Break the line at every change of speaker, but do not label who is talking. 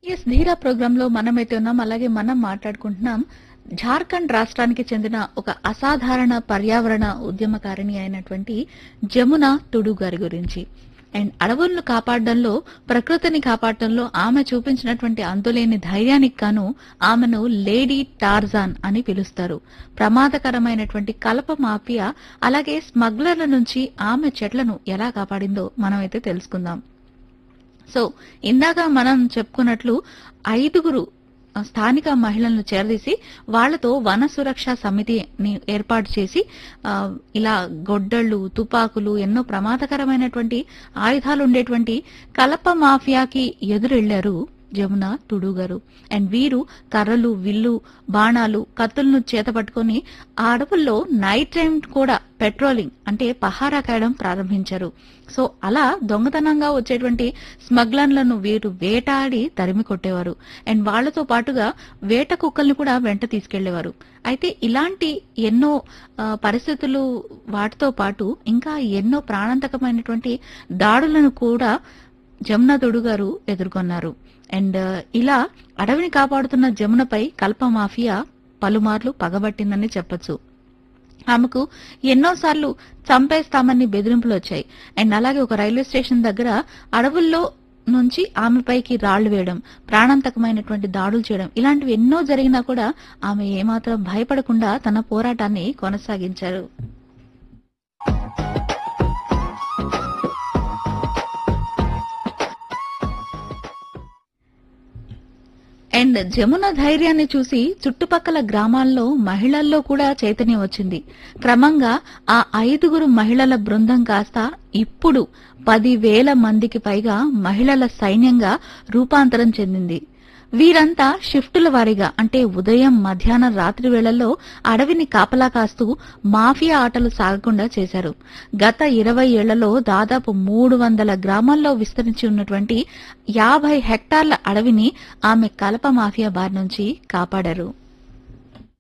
yes ధీరా programme లో మనమైతే ఉన్నాం అలాగే మనం మాట్లాడుకుంటున్నాం జార్ఖండ్ రాష్ట్రానికి చెందిన ఒక అసాధారణ పర్యావరణ ఉద్యమకారిణి అయినటువంటి జమున టుడు గారి గురించి అండ్ అడవులను కాపాడడంలో ప్రకృతిని కాపాడడంలో ఆమె చూపించినటువంటి అంతులేని ధైర్యానికి గాను ఆమెను లేడీ టార్జాన్ అని పిలుస్తారు ప్రమాదకరమైనటువంటి కలప మాఫియా అలాగే స్మగ్లర్ల నుంచి ఆమె చెట్లను ఎలా కాపాడిందో మనమైతే తెలుసుకుందాం సో ఇందాక మనం చెప్పుకున్నట్లు ఐదుగురు ఆ, స్థానిక మహిళలను చేరదీసి వాళ్లతో వన సురక్ష సమితిని ఏర్పాటు చేసి ఆ, ఇలా గొడ్డళ్ళు తుపాకులు ఎన్నో ప్రమాదకరమైనటువంటి ఆయుధాలు ఉండేటువంటి కలప మాఫియాకి ఎదురెళ్లారు జమున టుడు గారు అండ్ వీరు కర్రలు విల్లు బాణాలు కత్తులను చేతపట్టుకొని ఆ అడవుల్లో నైట్ టైం కూడా పెట్రోలింగ్ అంటే పహారా కాయడం ప్రారంభించారు సో అలా దొంగతనంగా వచ్చేటువంటి స్మగ్లర్లను వీరు వేటాడి తరిమి కొట్టేవారు అండ్ వాళ్లతో పాటుగా వేట కుక్కల్ని కూడా వెంట తీసుకెళ్లేవారు అయితే ఇలాంటి ఎన్నో ఆ, పరిస్థితులు వాటితో పాటు ఇంకా ఎన్నో ప్రాణాంతకమైనటువంటి దాడులను కూడా జమున తుడు గారు ఎదుర్కొన్నారు అండ్ ఇలా అడవిని కాపాడుతున్న జమునపై కల్ప మాఫియా పలుమార్లు పగబట్టిందని చెప్పొచ్చు ఆమెకు ఎన్నోసార్లు చంపేస్తామని బెదిరింపులు వచ్చాయి అండ్ అలాగే ఒక రైల్వే స్టేషన్ దగ్గర అడవుల్లో నుంచి ఆమెపైకి రాళ్లు వేయడం ప్రాణాంతకమైనటువంటి దాడులు చేయడం ఇలాంటివి ఎన్నో జరిగినా కూడా ఆమె ఏమాత్రం భయపడకుండా తన పోరాటాన్ని కొనసాగించారు అండ్ జమున ధైర్యాన్ని చూసి చుట్టుపక్కల గ్రామాల్లో మహిళల్లో కూడా చైతన్యం వచ్చింది క్రమంగా ఆ ఐదుగురు మహిళల బృందం కాస్త ఇప్పుడు పదివేల మందికి పైగా మహిళల సైన్యంగా రూపాంతరం చెందింది వీరంతా షిఫ్టుల వారీగా అంటే ఉదయం మధ్యాహ్నం రాత్రి వేళల్లో అడవిని కాపలా కాస్తూ మాఫియా ఆటలు సాగకుండా చేశారు గత ఇరవై ఏళ్లలో దాదాపు మూడు వందల గ్రామాల్లో విస్తరించి ఉన్నటువంటి యాభై హెక్టార్ల అడవిని ఆమె కలప మాఫియా బారి నుంచి కాపాడారు